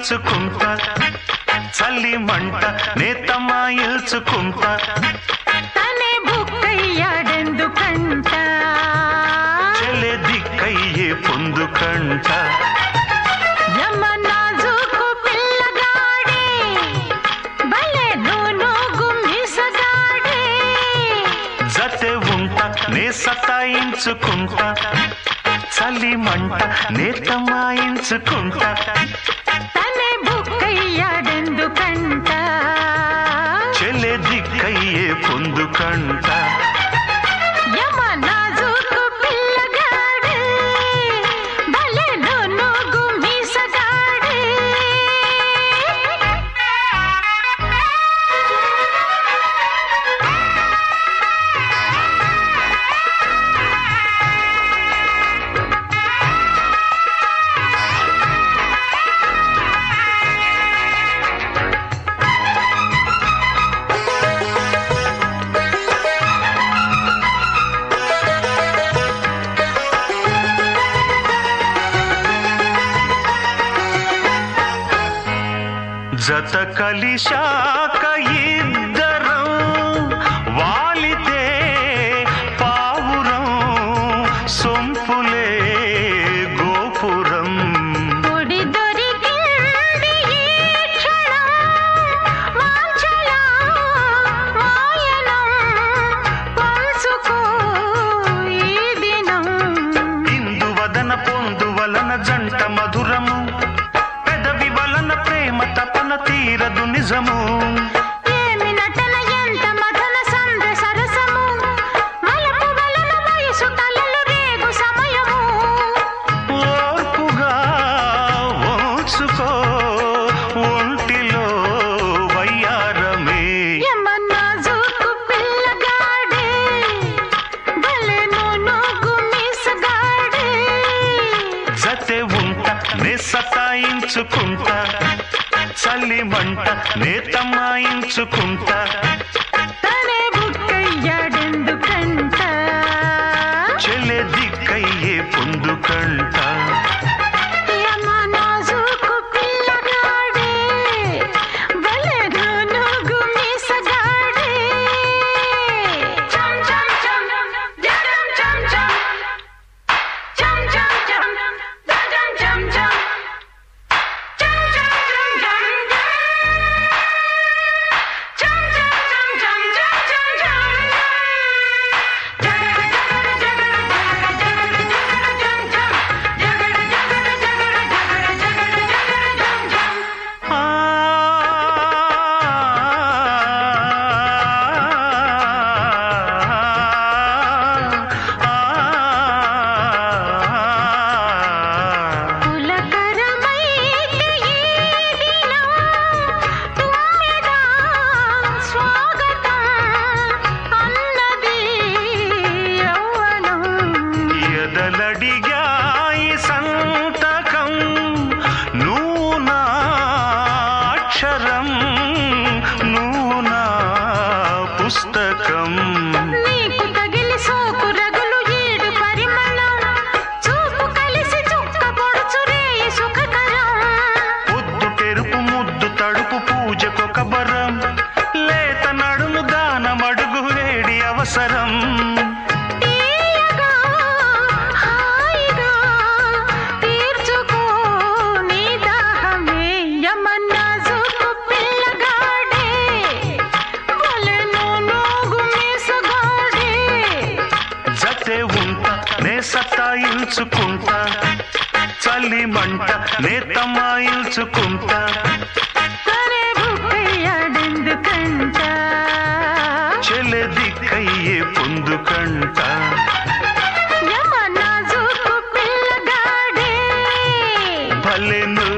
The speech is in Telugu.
ఇల్చుకుంటా చల్లి మంట నేతమాయిల్చుకుంటా తనే బుక్కయ్యాడెందుకంట చెలే దిక్కయ్యే పొందుకంట యమ నాజుకు పిల్లగాడే భలే నూనూగు మీసగాడే జతే ఉంట నే సతాయించుకుంటా చలి మంట నేతమాయించుకుంటా తనే బుక్కయ్యాడెందుకంట చెలే దిక్కయ్యే పొందుకంట యమ నాజుకు పిల్లగాడే భలే నూనూగు మీసగాడే జత కలిశాక ఇద్దరం వాలితే పావురం సొంపులే గోపురం పొడి దొరికింది ఈ క్షణం వాంఛల వాయనం పంచుకో ఈ దినం ఇందువదన పొందు వలన జంట మధురము పెదవి వలన ప్రేమ తపన తీరదు నిజము ఏమి నటన ఎంత మదన సంద్ర సరసము వలపు వలన వయసు తలలు రేగు సమయము ఓర్పుగా ఓచుకో ఒంటిలో వయ్యారమే యమన్నా జూకు పిల్లగాడే భలే నూనూగు మీసగాడే జతే ఉంట నే సతాయించుకుంటా చల్లి మంట నే తమాయించుకుంటా తనే బుక్కయ్యాడెందుకంట చెలే దిక్కయ్యే పొందుకంట యమనాజుకు పిల్లగాడే భలే నూనూగు మీసగాడే చం చం చం జడం చం చం చం చం చం జడం చం చం చం చం చం చం చం చం చం చం చం ఆ పులకరమైతే ఈ దినం తుమ్మెద స్వాగతం అన్నది యౌవనం ఎదలడిగాయి సంతకం నువ్వు నా అక్షరం నువ్వు నా పుస్తకం నీకు తగిలి సోకు రగులు ఏడు పరిమళం చూపు కలిసి చుక్క పొడుచు రేయి సుఖకరం పొద్దు తెరుపు ముద్దు తడుపు పూజకొక బరం లేత నడుము దానమడుగు వేడి అవసరం తీయగా హాయిగా తీర్చుకో నీ దాహమే యమన్నా జూకు పిల్లగాడే భలే నూనూగు మీసగాడే జతే ఉంట నే సతాయించుకుంటా చల్లి మంట నే తమాయించుకుంటా తనే బుక్కయ్యాడెందుకంట చెలె దిక్కయ్యే పొందుకంట యమన్నా జూకు పిల్లగాడే భలెను